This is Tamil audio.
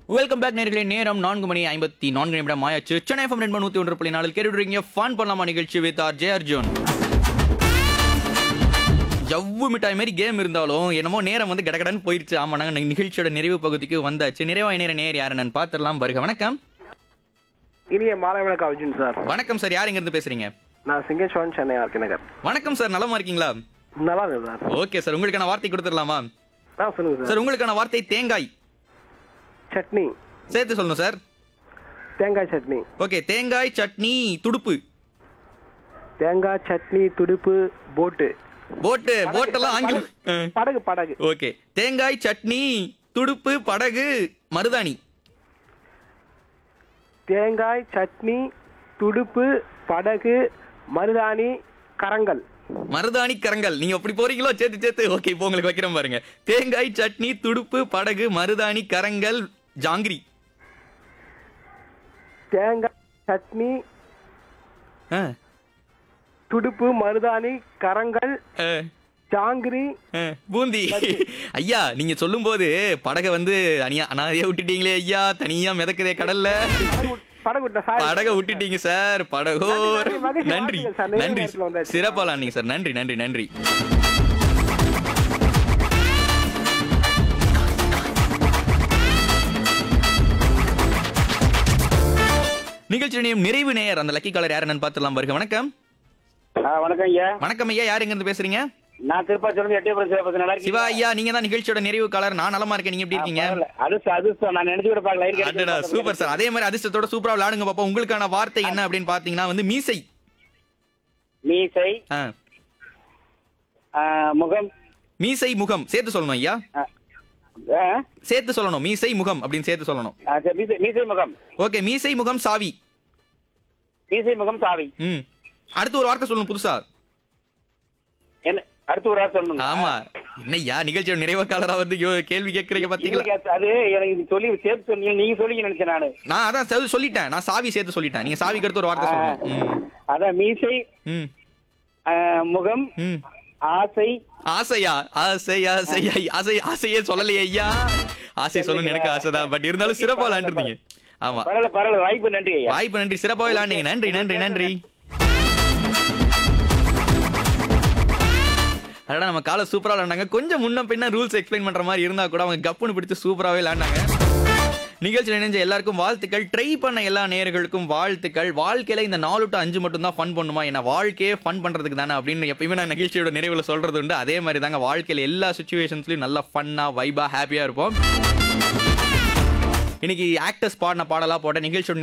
வெல்கம் பேக் நேர்களே நேரம் நான்கு மணி ஐம்பத்தி நான்கு நிமிடம் ஆயாச்சு சென்னை எஃப்எம் ரெண்டு நூத்தி ஒன்று புள்ளி நாளில் கேட்டுடுறீங்க ஃபன் பண்ணலாமா நிகழ்ச்சி வித் ஆர் ஜே அர்ஜுன் ஜவ்வு மிட்டாய் மாதிரி கேம் இருந்தாலும் என்னமோ நேரம் வந்து கடகடன்னு போயிருச்சு ஆமா நாங்க நிகழ்ச்சியோட நிறைவு பகுதிக்கு வந்தாச்சு நிறைவாய் நேர நேர் யாரு நான் பார்த்துடலாம் வருக வணக்கம் இனிய மாலை வணக்கம் அர்ஜுன் சார் வணக்கம் சார் யார் இருந்து பேசுறீங்க நான் சிங்கேஸ்வரன் சென்னை ஆர்கே நகர் வணக்கம் சார் நலமா இருக்கீங்களா நல்லா இருக்கு சார் ஓகே சார் உங்களுக்கான வார்த்தை கொடுத்துடலாமா ஆ சொல்லுங்க சார் சார் உங்களுக்கான வார்த்தை தேங்காய் சட்னி சேர்த்து சொல்லணும் சார் தேங்காய் சட்னி ஓகே தேங்காய் சட்னி துடுப்பு தேங்காய் சட்னி துடுப்பு போட்டு போட்டு போட்டெல்லாம் ஆங்கிலம் ஆ. படகு படகு ஓகே தேங்காய் சட்னி துடுப்பு படகு மருதாணி தேங்காய் சட்னி துடுப்பு படகு மருதாணி கரங்கள் மருதாணி கரங்கள் நீங்க அப்படி போறீங்களோ சேர்த்து சேர்த்து ஓகே இப்போ உங்களுக்கு வைக்கிறேன் பாருங்க தேங்காய் சட்னி துடுப்பு படகு மருதாணி கரங்கள் ஜாங்கிரி தேங்காய் சட்னி ஆ, துடுப்பு மருதாணி கரங்கள் ஆ, ஜாங்கிரி ஆ, பூந்தி ஐயா நீங்க சொல்லும்போது படகை வந்து அனியா அனாதையா விட்டுட்டீங்களே ஐயா தனியா மிதக்குதே கடல்ல படகு விட்ட சார் படகை விட்டுட்டீங்க சார் படகோர் நன்றி, மகிழ்ச்சி, நன்றி வாழ்த்துக்கள் சார். நிறைய நன்றி நேரத்துல வந்தாச்சு. சிறப்பா விளாண்டீங்க சார் நன்றி நன்றி நன்றி நிகழ்ச்சியுடைய நிறைவு நேயர் அந்த லக்கி காலர் யார் என்னன்னு பார்த்துலாம் வருக வணக்கம் ஆ, வணக்கம் ஐயா வணக்கம் ஐயா யார் எங்க இருந்து பேசுறீங்க நான் திருப்பாச்சூர்ல எட்டயபுரம் சிவபதி நல்லா சிவா இருக்கீங்களா? ஐயா நீங்க தான் நிகழ்ச்சியோட நிறைவு காலர் நான் நலமா இருக்கேன் நீங்க எப்படி இருக்கீங்க பரவாயில்ல. அதிர்ஷ்டம் அதிர்ஷ்டம் நான் நினைச்சு கூட பார்க்கல லைன் அடடா சூப்பர் சார் அதே மாதிரி அதிர்ஷ்டத்தோட சூப்பரா விளையாடுங்க பாப்பா உங்களுக்கான வார்த்தை என்ன அப்படின்னு பாத்தீங்கன்னா வந்து மீசை மீசை ஆ, ஆ, முகம் மீசை முகம் சேர்த்து சொல்லணும் ஐயா ஆ, ஆ, சேர்த்து சொல்லணும் மீசை முகம் அப்படின்னு சேர்த்து சொல்லணும் ஆ, சரி, மீசை மீசை முகம் ஓகே மீசை முகம் சாவி மீசை முகம் சாவி ம் அடுத்து ஒரு வார்த்தை சொல்லணும் புதுசா என்ன அடுத்து ஒரு வார்த்தை சொல்லணும் ஆமா என்னய்யா நிகழ்ச்சியோட நிறைவக்காலரா வந்து யோ- கேள்வி கேட்கறீங்க பாத்தீங்களா இல்லைங்க, அது எனக்கு இது சொல்லி சேர்த்து சொன்னீங்க நீங்க சொல்லி நினைச்சேன் நானு நான் அதான் சொல்லி- சொல்லிட்டேன் நான் சாவி சேர்த்து சொல்லிட்டேன் நீங்க சாவிக்கு அடுத்து ஒரு வார்த்தை சொல்லணும் ம், அதான் மீசை ம் ஆ, முகம் ம் ஆசை ஆசையா ஆசை ஆசை ஐ- ஆசை ஆசையே சொல்லலையே ஐயா ஆசை சொல்லணும்னு எனக்கு ஆசைதான் பட் இருந்தாலும் சிறப்பா விளையாண்டுருந்தீங்க ஆமா பரவாயில்ல பரவாயில்ல வாய்ப்பு நன்றி ஐயா வாய்ப்பு நன்றி சிறப்பாக விளையாண்டீங்க நன்றி நன்றி நன்றி அடடா நம்ம காலை சூப்பரா விளையாண்டாங்க கொஞ்சம் முன்ன பின்ன ரூல்ஸ் எக்ஸ்பிளைன் பண்ற மாதிரி இருந்தா கூட அவங்க கப்புன்னு பிடிச்சு சூப்பராகவே விளையாண்டாங்க நிகழ்ச்சியில் இணைஞ்ச எல்லாருக்கும் வாழ்த்துக்கள் ட்ரை பண்ண எல்லா நேயர்களுக்கும் வாழ்த்துக்கள் வாழ்க்கையில இந்த நாலு டு அஞ்சு மட்டும் தான் ஃபன் பண்ணுமா என்ன வாழ்க்கையே ஃபன் பண்றதுக்கு தானே அப்படின்னு எப்பயுமே நான் நிகழ்ச்சியோட நிறைவில் சொல்றது உண்டு அதே மாதிரி தாங்க வாழ்க்கையில எல்லா சுச்சுவேஷன்ஸ்லயும் நல்லா ஃபன்னா வைபா ஹாப்பியா இருப்போம் இன்னைக்கு ஆக்டர்ஸ் பாடின பாடலா போட்ட நிகழ்ச்சியோட